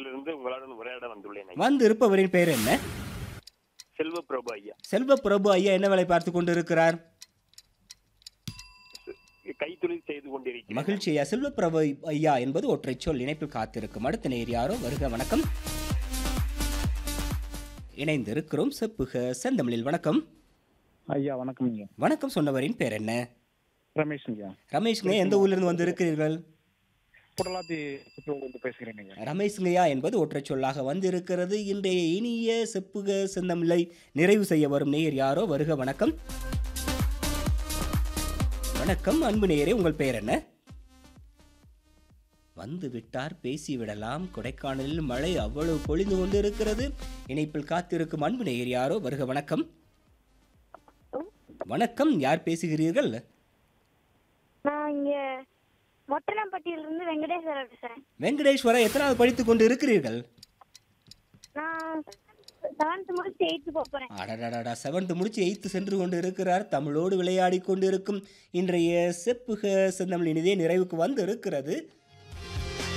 பட்டியலிருந்து உங்களுடன் உரையாட வந்துள்ளேன் ஐயா. வந்து இருப்பவரின் பெயர் என்ன செல்வ பிரபு ஐயா செல்வ பிரபு ஐயா என்ன வேலை பார்த்து கொண்டிருக்கிறார் கைத்தொழில் செய்து கொண்டிருக்கிறேன் மகிழ்ச்சி ஐயா செல்வ பிரபு ஐயா என்பது ஒற்றை சொல் இணைப்பில் காத்திருக்கும் அடுத்த நேர் யாரோ வருக வணக்கம் இணைந்திருக்கிறோம் செப்புக செந்தமிழில் வணக்கம் ஐயா வணக்கம் ஐயா வணக்கம் சொன்னவரின் பேர் என்ன ரமேஷ் ஐயா ரமேஷ்ங்க எந்த ஊர்லேருந்து வந்து இருக்கிறீர்கள் புடலாத்தி சுற்றுலா பேசுகிறேன் ஐயா ரமேஷ்ங்கய்யா என்பது ஒற்றை சொல்லாக வந்திருக்கிறது இன்றைய இனிய செப்புக செந்தமிழை நிறைவு செய்ய வரும் நேயர் யாரோ வருக வணக்கம் வணக்கம் அன்பு நேயரே உங்கள் பெயர் என்ன வந்து விட்டார் பேசிவிடலாம் கொடைக்கானலில் மழை அவ்வளவு பொழிந்து கொண்டு இருக்கிறது இணைப்பில் காத்திருக்கும் அன்பு நேயர் யாரோ வருக வணக்கம் வணக்கம் யார் பேசுகிறீர்கள் நான் இங்க மொட்டனம்பட்டியிலிருந்து வெங்கடேஸ்வரர் பேசுறேன் வெங்கடேஸ்வரா எத்தனாவது படித்துக் கொண்டு இருக்கிறீர்கள் நான் செவன்த் முடிச்சு எயித்து போறேன் அடடடடா செவன்த் முடிச்சு எயித்து சென்று கொண்டு இருக்கிறார் தமிழோடு விளையாடி கொண்டிருக்கும் இன்றைய செப்புக செந்தமிழ் இனிதே நிறைவுக்கு வந்து இருக்கிறது